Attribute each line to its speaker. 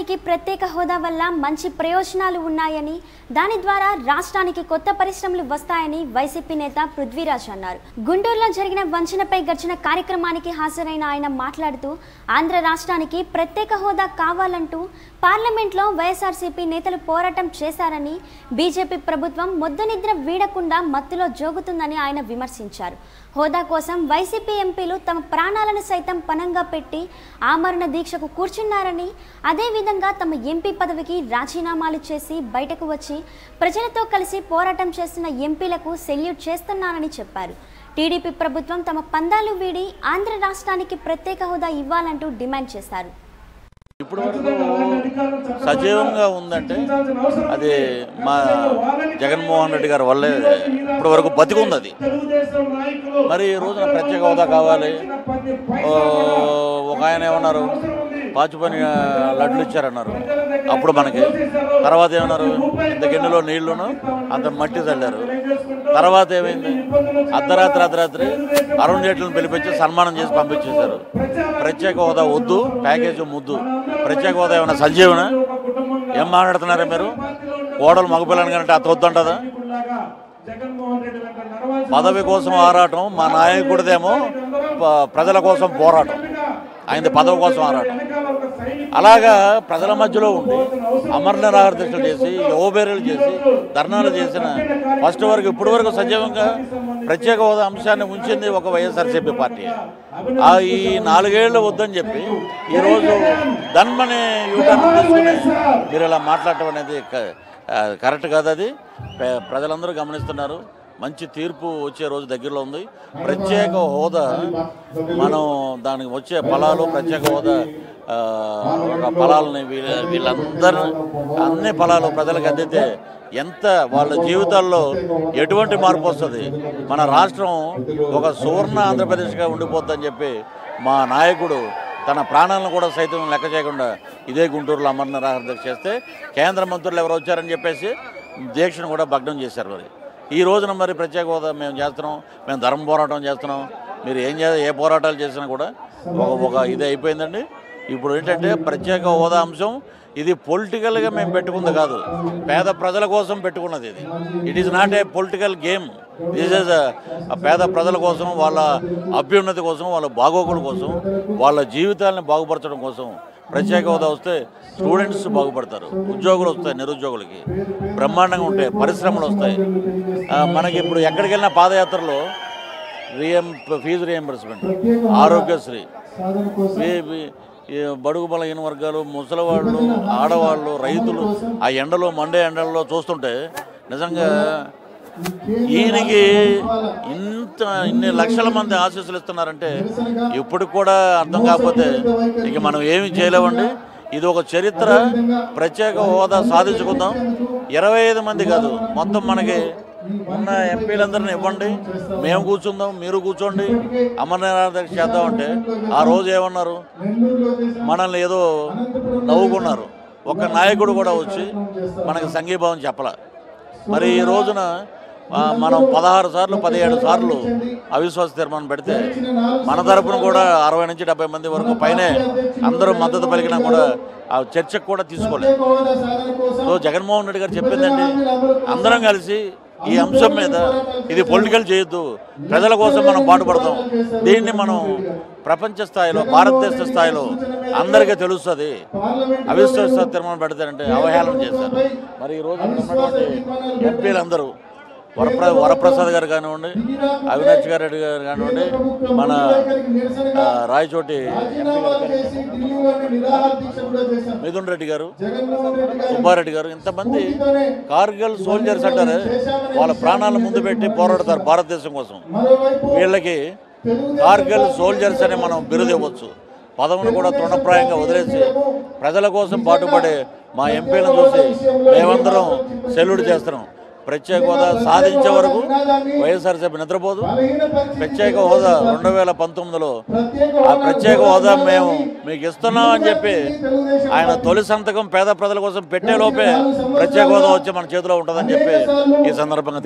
Speaker 1: రాష్ట్రానికి ప్రత్యేక హోదా వల్ల మంచి ప్రయోజనాలు ఉన్నాయని దాని ద్వారా రాష్ట్రానికి కొత్త పరిశ్రమలు వస్తాయని వైసీపీ నేత పృథ్వీరాజ్ అన్నారు గుంటూరులో జరిగిన వంచనపై గర్జన కార్యక్రమానికి హాజరైన ఆయన మాట్లాడుతూ ఆంధ్ర రాష్ట్రానికి ప్రత్యేక హోదా కావాలంటూ పార్లమెంట్లో వైఎస్ఆర్సీపీ నేతలు పోరాటం చేశారని బీజేపీ ప్రభుత్వం ముద్దనిద్ర వీడకుండా మత్తులో జోగుతుందని ఆయన విమర్శించారు హోదా కోసం వైసీపీ ఎంపీలు తమ ప్రాణాలను సైతం పనంగా పెట్టి ఆమరణ దీక్షకు కూర్చున్నారని అదేవిధంగా తమ ఎంపీ పదవికి రాజీనామాలు చేసి బయటకు వచ్చి ప్రజలతో కలిసి పోరాటం చేస్తున్న ఎంపీలకు సెల్యూట్ చేస్తున్నానని చెప్పారు టీడీపీ ప్రభుత్వం తమ పందాలు వీడి ఆంధ్ర రాష్ట్రానికి ప్రత్యేక హోదా ఇవ్వాలంటూ డిమాండ్ చేశారు
Speaker 2: ఇప్పుడు వరకు సజీవంగా ఉందంటే అది మా జగన్మోహన్ రెడ్డి గారి వల్లే ఇప్పుడు వరకు బతికుంది అది మరి ఈ రోజున ప్రత్యేక హోదా కావాలి ఓ, ఒక ఆయన ఏమన్నారు పాచిపని లడ్లు ఇచ్చారన్నారు అప్పుడు మనకి తర్వాత ఏమన్నారు ఇంత గిన్నెలో నీళ్లును అంత మట్టి చల్లారు తర్వాత ఏమైంది అర్ధరాత్రి అర్ధరాత్రి అరుణ్ జైట్లను పిలిపించి సన్మానం చేసి పంపించేశారు ప్రత్యేక హోదా వద్దు ప్యాకేజీ ముద్దు ప్రత్యేక హోదా ఏమైనా సంజీవన ఏం మాట్లాడుతున్నారా మీరు కోడలు మగపిల్లని కంటే అత్త వద్దంటదా పదవి కోసం ఆరాటం మా నాయకుడిదేమో ప- ప్రజల కోసం పోరాటం ఆయనది పదవి కోసం ఆరాటం అలాగా ప్రజల మధ్యలో ఉండి అమరనాథ దీక్షలు చేసి యోబేరీలు చేసి ధర్నాలు చేసిన ఫస్ట్ వరకు ఇప్పటి వరకు సజీవంగా ప్రత్యేక హోదా అంశాన్ని ఉంచింది ఒక వైఎస్ఆర్సీపీ పార్టీ ఆ ఈ నాలుగేళ్లు వద్దని చెప్పి ఈరోజు ధన్మని యూటర్న్ తీసుకుని మీరు ఇలా మాట్లాడటం అనేది క- ఆ, కరెక్ట్ కాదు అది ప్ర- ప్రజలందరూ గమనిస్తున్నారు మంచి తీర్పు వచ్చే రోజు దగ్గరలో ఉంది ప్రత్యేక హోదా మనం దానికి వచ్చే ఫలాలు ప్రత్యేక హోదా ఆ, ఒక ఫలాలని వీళ్ళ వీళ్ళందరూ అన్ని ఫలాలు ప్రజలకు అందితే ఎంత వాళ్ళ జీవితాల్లో ఎటువంటి మార్పు వస్తుంది మన రాష్ట్రం ఒక సువర్ణ ఆంధ్రప్రదేశ్గా ఉండిపోద్దని చెప్పి మా నాయకుడు తన ప్రాణాలను కూడా సైతం లెక్క చేయకుండా ఇదే గుంటూరులో అమరనాథ దీక్ష చేస్తే కేంద్ర మంత్రులు ఎవరు వచ్చారని చెప్పేసి దీక్షను కూడా భగ్నం చేశారు మరి ఈ రోజున మరి ప్రత్యేక హోదా మేము చేస్తున్నాం మేము ధర్మ పోరాటం చేస్తున్నాం మీరు ఏం చే ఏ పోరాటాలు చేసినా కూడా ఒక ఒక ఇది అయిపోయిందండి ఇప్పుడు ఏంటంటే ప్రత్యేక హోదా అంశం ఇది పొలిటికల్గా మేము పెట్టుకుంది కాదు పేద ప్రజల కోసం పెట్టుకున్నది ఇది it is not a political game this is పేద ప్రజల కోసం వాళ్ళ అభ్యున్నతి కోసం వాళ్ళ బాగోగుల కోసం వాళ్ళ జీవితాలను బాగుపరచడం కోసం ప్రత్యేక హోదా వస్తే స్టూడెంట్స్ బాగుపడతారు ఉద్యోగులు వస్తాయి నిరుద్యోగులకి బ్రహ్మాండంగా ఉంటాయి పరిశ్రమలు వస్తాయి ఆ, మనకి ఇప్పుడు ఎక్కడికి వెళ్ళినా పాదయాత్రలో రియం ఫీజు రియంబర్స్మెంట్ ఆరోగ్యశ్రీ వీ- వీ- ఈ బడుగు బలహీన వర్గాలు ముసలివాళ్ళు ఆడవాళ్ళు రైతులు ఆ ఎండలో మండే ఎండల్లో చూస్తుంటే నిజంగా ఈయనకి ఇంత ఇన్ని లక్షల మంది ఆశీస్సులు ఇస్తున్నారంటే ఇప్పుడు కూడా అర్థం కాకపోతే ఇక మనం ఏమి చేయలేమండి ఇది ఒక చరిత్ర ప్రత్యేక హోదా సాధించుకుందాం ఇరవై ఐదు మంది కాదు మొత్తం మనకి ఉన్న ఎంపీలందరిని ఇవ్వండి మేము కూర్చుందాం మీరు కూర్చోండి అమరనాథ దీక్ష చేద్దాం అంటే ఆ రోజు ఏమన్నారు మనల్ని ఏదో నవ్వుకున్నారు ఒక నాయకుడు కూడా వచ్చి మనకి సంఘీభావం చెప్పల మరి ఈ రోజున ఆ, మనం పదహారు సార్లు పదిహేడు సార్లు అవిశ్వాస తీర్మానం పెడితే మన తరపున కూడా అరవై నుంచి డెబ్బై మంది వరకు పైనే అందరూ మద్దతు పలికినా కూడా ఆ చర్చకు కూడా తీసుకోలేదు సో జగన్మోహన్ రెడ్డి గారు చెప్పిందండి అందరం కలిసి ఈ అంశం మీద ఇది పొలిటికల్ చేయొద్దు ప్రజల కోసం మనం పాటుపడతాం దీన్ని మనం ప్రపంచ స్థాయిలో భారతదేశ స్థాయిలో అందరికీ తెలుస్తుంది అవిశ్వాస తీర్మానం పెడతారంటే అవహేళన చేశారు మరి ఈ రోజు అక్కడ ఉన్నటువంటి ఎంపీలందరూ వరప్ర వరప్రసాద్ గారు కానివ్వండి అవినాష్ గారు రెడ్డి గారు కానివ్వండి మన ఆ, రాయచోటి ఎంపీ గారు కానివ్వండి, మిథున్ రెడ్డి గారు సుబ్బారెడ్డి గారు ఇంతమంది కార్గిల్ సోల్జర్స్ అంటారు వాళ్ళ ప్రాణాలను ముందు పెట్టి పోరాడతారు భారతదేశం కోసం వీళ్ళకి కార్గిల్ సోల్జర్స్ అని మనం బిరుదు ఇవ్వచ్చు పదవును కూడా తృణప్రాయంగా వదిలేసి ప్రజల కోసం పాటుపడే మా ఎంపీలను చూసి మేమందరం సెల్యూట్ చేస్తున్నాం ప్రత్యేక హోదా సాధించే వరకు వైఎస్ఆర్సీపీ నిద్రపోదు ప్రత్యేక హోదా రెండు వేల పంతొమ్మిదిలో ఆ ప్రత్యేక హోదా మేము మీకు ఇస్తున్నాం అని చెప్పి ఆయన తొలి సంతకం పేద ప్రజల కోసం పెట్టే లోపే ప్రత్యేక హోదా వచ్చి మన చేతిలో ఉంటుందని చెప్పి ఈ సందర్భంగా